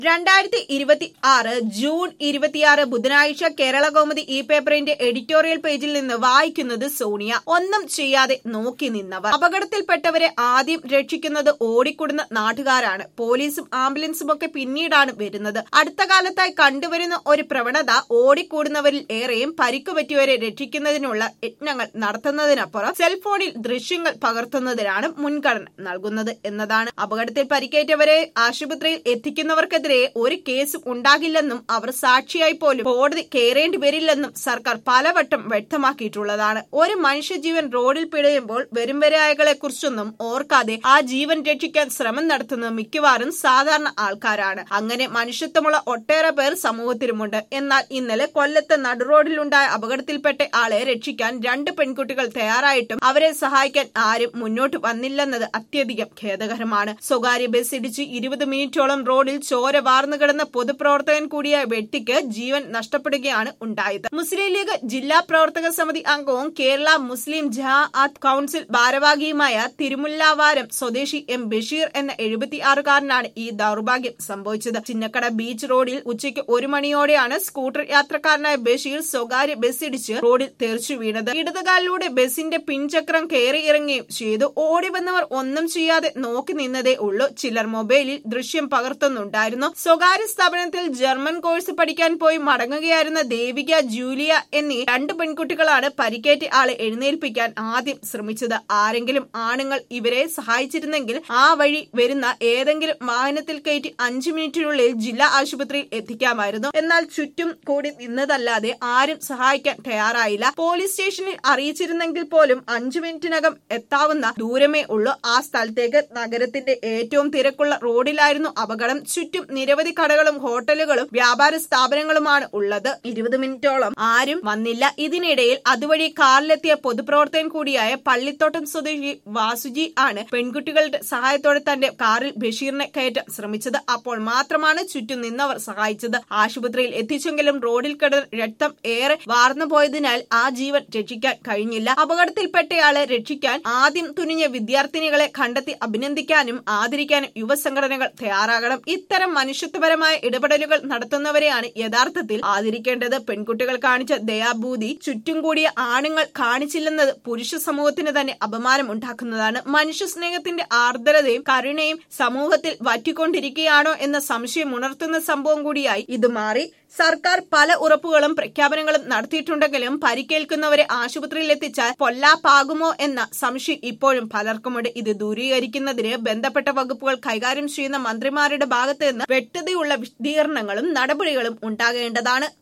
രണ്ടായിരത്തി ഇരുപത്തി ആറ് ജൂൺ ഇരുപത്തിയാറ് ബുധനാഴ്ച കേരള കൗമുദി ഇ പേപ്പറിന്റെ എഡിറ്റോറിയൽ പേജിൽ നിന്ന് വായിക്കുന്നത് സോണിയ ഒന്നും ചെയ്യാതെ നോക്കി നിന്നവർ അപകടത്തിൽപ്പെട്ടവരെ ആദ്യം രക്ഷിക്കുന്നത് ഓടിക്കൂടുന്ന നാട്ടുകാരാണ് പോലീസും ആംബുലൻസും ഒക്കെ പിന്നീടാണ് വരുന്നത് അടുത്ത കാലത്തായി കണ്ടുവരുന്ന ഒരു പ്രവണത ഓടിക്കൂടുന്നവരിൽ ഏറെയും പരിക്കുപറ്റിയവരെ രക്ഷിക്കുന്നതിനുള്ള യത്നങ്ങൾ നടത്തുന്നതിനപ്പുറം സെൽഫോണിൽ ദൃശ്യങ്ങൾ പകർത്തുന്നതിനാണ് മുൻഗണന നൽകുന്നത് എന്നതാണ് അപകടത്തിൽ പരിക്കേറ്റവരെ ആശുപത്രിയിൽ എത്തിക്കുന്നവർക്കെതിരെ ഒരു കേസും ഉണ്ടാകില്ലെന്നും അവർ സാക്ഷിയായി പോലും കോടതി കയറേണ്ടി വരില്ലെന്നും സർക്കാർ പലവട്ടം വ്യക്തമാക്കിയിട്ടുള്ളതാണ് ഒരു മനുഷ്യജീവൻ റോഡിൽ പിഴയുമ്പോൾ വരുംവരായകളെ കുറിച്ചൊന്നും ഓർക്കാതെ ആ ജീവൻ രക്ഷിക്കാൻ ശ്രമം നടത്തുന്നത് മിക്കവാറും സാധാരണ ആൾക്കാരാണ് അങ്ങനെ മനുഷ്യത്വമുള്ള ഒട്ടേറെ പേർ സമൂഹത്തിലുമുണ്ട് എന്നാൽ ഇന്നലെ കൊല്ലത്ത് നടുറോഡിലുണ്ടായ അപകടത്തിൽപ്പെട്ട ആളെ രക്ഷിക്കാൻ രണ്ട് പെൺകുട്ടികൾ തയ്യാറായിട്ടും അവരെ സഹായിക്കാൻ ആരും മുന്നോട്ട് വന്നില്ലെന്നത് അത്യധികം ഖേദകരമാണ് സ്വകാര്യ ബസ് ഇടിച്ച് ഇരുപത് മിനിറ്റോളം റോഡിൽ ചോര വാർന്നു കിടന്ന പൊതുപ്രവർത്തകൻ കൂടിയ വ്യക്തിക്ക് ജീവൻ നഷ്ടപ്പെടുകയാണ് ഉണ്ടായത് മുസ്ലിം ലീഗ് ജില്ലാ പ്രവർത്തക സമിതി അംഗവും കേരള മുസ്ലിം ജഹാഅത്ത് കൌൺസിൽ ഭാരവാഹിയുമായ തിരുമുല്ലാവാരം സ്വദേശി എം ബഷീർ എന്ന എഴുപത്തിയാറുകാരനാണ് ഈ ദൗർഭാഗ്യം സംഭവിച്ചത് ചിന്നക്കട ബീച്ച് റോഡിൽ ഉച്ചയ്ക്ക് ഒരു മണിയോടെയാണ് സ്കൂട്ടർ യാത്രക്കാരനായ ബഷീർ സ്വകാര്യ ബസ് ഇടിച്ച് റോഡിൽ തെറിച്ചു വീണത് ഇടതുകാലിലൂടെ ബസിന്റെ പിൻചക്രം കയറി ഇറങ്ങുകയും ചെയ്തു ഓടി വന്നവർ ഒന്നും ചെയ്യാതെ നോക്കി നിന്നതേ ഉള്ളൂ ചിലർ മൊബൈലിൽ ദൃശ്യം പകർത്തുന്നുണ്ടായിരുന്നു സ്വകാര്യ സ്ഥാപനത്തിൽ ജർമ്മൻ കോഴ്സ് പഠിക്കാൻ പോയി മടങ്ങുകയായിരുന്ന ദേവിക ജൂലിയ എന്നീ രണ്ട് പെൺകുട്ടികളാണ് പരിക്കേറ്റ ആളെ എഴുന്നേൽപ്പിക്കാൻ ആദ്യം ശ്രമിച്ചത് ആരെങ്കിലും ആണുങ്ങൾ ഇവരെ സഹായിച്ചിരുന്നെങ്കിൽ ആ വഴി വരുന്ന ഏതെങ്കിലും വാഹനത്തിൽ കയറ്റി അഞ്ചു മിനിറ്റിനുള്ളിൽ ജില്ലാ ആശുപത്രിയിൽ എത്തിക്കാമായിരുന്നു എന്നാൽ ചുറ്റും കൂടി നിന്നതല്ലാതെ ആരും സഹായിക്കാൻ തയ്യാറായില്ല പോലീസ് സ്റ്റേഷനിൽ അറിയിച്ചിരുന്നെങ്കിൽ പോലും അഞ്ചു മിനിറ്റിനകം എത്താവുന്ന ദൂരമേ ഉള്ളൂ ആ സ്ഥലത്തേക്ക് നഗരത്തിന്റെ ഏറ്റവും തിരക്കുള്ള റോഡിലായിരുന്നു അപകടം ചുറ്റും നിരവധി കടകളും ഹോട്ടലുകളും വ്യാപാര സ്ഥാപനങ്ങളുമാണ് ഉള്ളത് ഇരുപത് മിനിറ്റോളം ആരും വന്നില്ല ഇതിനിടയിൽ അതുവഴി കാറിലെത്തിയ പൊതുപ്രവർത്തകൻ കൂടിയായ പള്ളിത്തോട്ടം സ്വദേശി വാസുജി ആണ് പെൺകുട്ടികളുടെ സഹായത്തോടെ തന്റെ കാറിൽ ബഷീറിനെ കയറ്റാൻ ശ്രമിച്ചത് അപ്പോൾ മാത്രമാണ് ചുറ്റും നിന്നവർ സഹായിച്ചത് ആശുപത്രിയിൽ എത്തിച്ചെങ്കിലും റോഡിൽ കിടന്ന് രക്തം ഏറെ വാർന്നു പോയതിനാൽ ആ ജീവൻ രക്ഷിക്കാൻ കഴിഞ്ഞില്ല അപകടത്തിൽപ്പെട്ടയാളെ രക്ഷിക്കാൻ ആദ്യം തുനിഞ്ഞ വിദ്യാർത്ഥിനികളെ കണ്ടെത്തി അഭിനന്ദിക്കാനും ആദരിക്കാനും യുവസംഘടനകൾ തയ്യാറാകണം ഇത്തരം മനുഷ്യത്വപരമായ ഇടപെടലുകൾ നടത്തുന്നവരെയാണ് യഥാർത്ഥത്തിൽ ആദരിക്കേണ്ടത് പെൺകുട്ടികൾ കാണിച്ച ദയാഭൂതി ചുറ്റും കൂടിയ ആണുങ്ങൾ കാണിച്ചില്ലെന്നത് പുരുഷ സമൂഹത്തിന് തന്നെ അപമാനം ഉണ്ടാക്കുന്നതാണ് മനുഷ്യ സ്നേഹത്തിന്റെ ആർദ്രതയും കരുണയും സമൂഹത്തിൽ വറ്റിക്കൊണ്ടിരിക്കുകയാണോ എന്ന സംശയം ഉണർത്തുന്ന സംഭവം കൂടിയായി ഇത് മാറി സർക്കാർ പല ഉറപ്പുകളും പ്രഖ്യാപനങ്ങളും നടത്തിയിട്ടുണ്ടെങ്കിലും പരിക്കേൽക്കുന്നവരെ ആശുപത്രിയിൽ എത്തിച്ചാൽ പൊല്ലാപ്പാകുമോ എന്ന സംശയം ഇപ്പോഴും പലർക്കുമുണ്ട് ഇത് ദൂരീകരിക്കുന്നതിന് ബന്ധപ്പെട്ട വകുപ്പുകൾ കൈകാര്യം ചെയ്യുന്ന മന്ത്രിമാരുടെ ഭാഗത്ത് നിന്ന് വ്യക്തതയുള്ള വിശദീകരണങ്ങളും നടപടികളും ഉണ്ടാകേണ്ടതാണ്